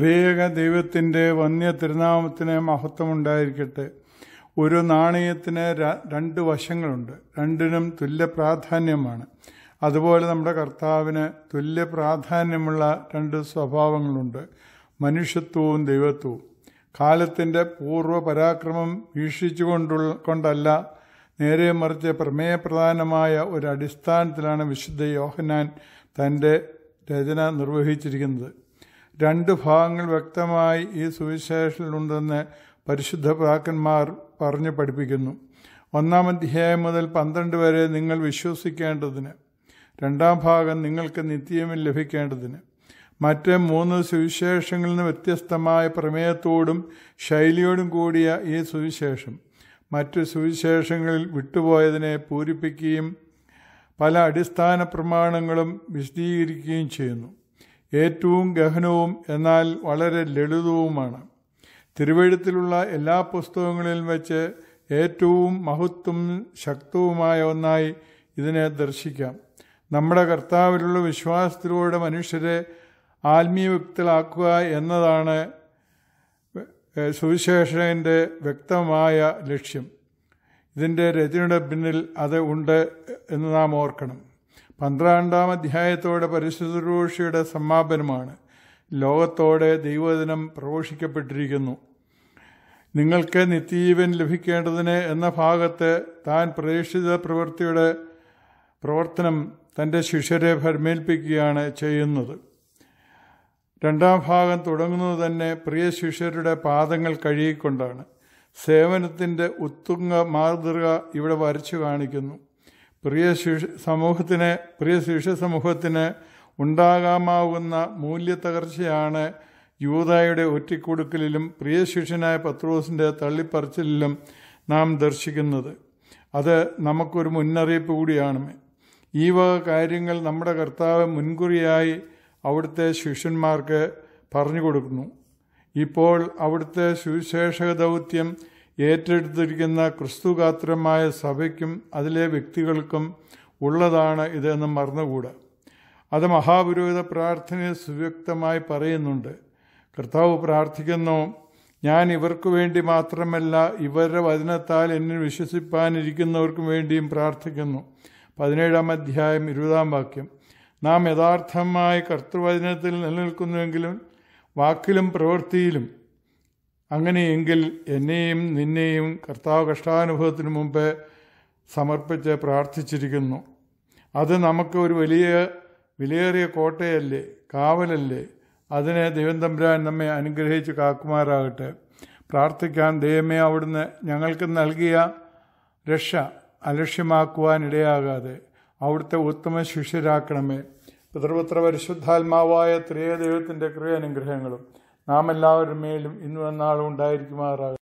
ത്രിയേക ദൈവത്തിൻ്റെ വന്യ തിരുനാമത്തിന് മഹത്വമുണ്ടായിരിക്കട്ടെ ഒരു നാണയത്തിന് ര- രണ്ട് വശങ്ങളുണ്ട് രണ്ടിനും തുല്യ പ്രാധാന്യമാണ് അതുപോലെ നമ്മുടെ കർത്താവിന് തുല്യ പ്രാധാന്യമുള്ള രണ്ട് സ്വഭാവങ്ങളുണ്ട് മനുഷ്യത്വവും ദൈവത്വവും കാലത്തിൻ്റെ പൂർവ്വ പരാക്രമം വീക്ഷിച്ചുകൊണ്ടുള്ള കൊണ്ടല്ല നേരെ മറിച്ച് പ്രമേയപ്രധാനമായ ഒരു അടിസ്ഥാനത്തിലാണ് വിശുദ്ധ യോഹനാൻ തൻ്റെ രചന നിർവഹിച്ചിരിക്കുന്നത് രണ്ട് ഭാഗങ്ങൾ വ്യക്തമായി ഈ സുവിശേഷത്തിലുണ്ടെന്ന് പരിശുദ്ധ പിതാക്കന്മാർ പറഞ്ഞു പഠിപ്പിക്കുന്നു ഒന്നാം അധ്യായം മുതൽ പന്ത്രണ്ട് വരെ നിങ്ങൾ വിശ്വസിക്കേണ്ടതിന് രണ്ടാം ഭാഗം നിങ്ങൾക്ക് നിത്യവും ലഭിക്കേണ്ടതിന് മറ്റ് മൂന്ന് സുവിശേഷങ്ങളിൽ നിന്ന് വ്യത്യസ്തമായ പ്രമേയത്തോടും ശൈലിയോടും കൂടിയ ഈ സുവിശേഷം മറ്റു സുവിശേഷങ്ങളിൽ വിട്ടുപോയതിനെ പൂരിപ്പിക്കുകയും പല അടിസ്ഥാന പ്രമാണങ്ങളും വിശദീകരിക്കുകയും ചെയ്യുന്നു ഏറ്റവും ഗഹനവും എന്നാൽ വളരെ ലളിതവുമാണ് തിരുവഴുത്തിലുള്ള എല്ലാ പുസ്തകങ്ങളിലും വെച്ച് ഏറ്റവും മഹത്വം ശക്തവുമായ ഒന്നായി ഇതിനെ ദർശിക്കാം നമ്മുടെ കർത്താവിലുള്ള വിശ്വാസത്തിലൂടെ മനുഷ്യരെ ആത്മീയയുക്തരാക്കുക എന്നതാണ് സുവിശേഷൻ്റെ വ്യക്തമായ ലക്ഷ്യം ഇതിൻ്റെ രചനയുടെ പിന്നിൽ അത് ഉണ്ട് എന്ന് നാം ഓർക്കണം പന്ത്രണ്ടാം അധ്യായത്തോടെ പരിശുദ്ധരൂഷിയുടെ സമാപനമാണ് ലോകത്തോടെ ദൈവദിനം പ്രഘോഷിക്കപ്പെട്ടിരിക്കുന്നു നിങ്ങൾക്ക് നിത്യജീവൻ ലഭിക്കേണ്ടതിന് എന്ന ഭാഗത്ത് താൻ പ്രതീക്ഷിത പ്രവൃത്തിയുടെ പ്രവർത്തനം തൻ്റെ ശിഷ്യരെ ഭരമേൽപ്പിക്കുകയാണ് ചെയ്യുന്നത് രണ്ടാം ഭാഗം തുടങ്ങുന്നത് തന്നെ പ്രിയ ശിഷ്യരുടെ പാദങ്ങൾ കഴുകിക്കൊണ്ടാണ് സേവനത്തിൻ്റെ ഉത്തുംഗ മാതൃക ഇവിടെ വരച്ചു കാണിക്കുന്നു പ്രിയ ശിഷ സമൂഹത്തിന് പ്രിയ ശിഷ്യ സമൂഹത്തിന് ഉണ്ടാകാമാവുന്ന മൂല്യത്തകർച്ചയാണ് യൂതായുടെ ഒറ്റിക്കൊടുക്കലിലും പ്രിയ ശിഷ്യനായ പത്രോസിൻ്റെ തള്ളിപ്പറച്ചിലിലും നാം ദർശിക്കുന്നത് അത് നമുക്കൊരു മുന്നറിയിപ്പ് കൂടിയാണ് ഈ വക കാര്യങ്ങൾ നമ്മുടെ കർത്താവ് മുൻകുറിയായി അവിടുത്തെ ശിഷ്യന്മാർക്ക് പറഞ്ഞു കൊടുക്കുന്നു ഇപ്പോൾ അവിടുത്തെ സുവിശേഷക ദൗത്യം ഏറ്റെടുത്തിരിക്കുന്ന ക്രിസ്തുഗാത്രമായ സഭയ്ക്കും അതിലെ വ്യക്തികൾക്കും ഉള്ളതാണ് ഇതെന്ന് മറന്നുകൂടാ അത് മഹാപുരോഹിത പ്രാർത്ഥനയെ സുവ്യക്തമായി പറയുന്നുണ്ട് കർത്താവ് പ്രാർത്ഥിക്കുന്നു ഞാൻ ഇവർക്ക് വേണ്ടി മാത്രമല്ല ഇവരുടെ വചനത്താൽ എന്നിൽ വിശ്വസിപ്പാനിരിക്കുന്നവർക്കും വേണ്ടിയും പ്രാർത്ഥിക്കുന്നു പതിനേഴാം അധ്യായം ഇരുപതാം വാക്യം നാം യഥാർത്ഥമായി കർത്തൃവചനത്തിൽ നിലനിൽക്കുന്നുവെങ്കിലും വാക്കിലും പ്രവൃത്തിയിലും അങ്ങനെയെങ്കിൽ എന്നെയും നിന്നെയും കർത്താവ് കഷ്ടാനുഭവത്തിന് മുമ്പ് സമർപ്പിച്ച് പ്രാർത്ഥിച്ചിരിക്കുന്നു അത് നമുക്ക് ഒരു വലിയ വിലയേറിയ കോട്ടയല്ലേ കാവലല്ലേ അതിനെ ദൈവം തമ്പുരാൻ നമ്മെ അനുഗ്രഹിച്ച് കാക്കുമാറാകട്ടെ പ്രാർത്ഥിക്കാൻ ദൈവമേ അവിടുന്ന് ഞങ്ങൾക്ക് നൽകിയ രക്ഷ അലക്ഷ്യമാക്കുവാൻ ഇടയാകാതെ അവിടുത്തെ ഉത്തമ ശിഷ്യരാക്കണമേ പിതൃപുത്ര പരിശുദ്ധാത്മാവായ ത്രിയ ദൈവത്തിൻ്റെ കൃപ അനുഗ്രഹങ്ങളും നാം എല്ലാവരുടെ മേലും ഇന്നും എന്നാളും ഉണ്ടായിരിക്കുമാറാകട്ടെ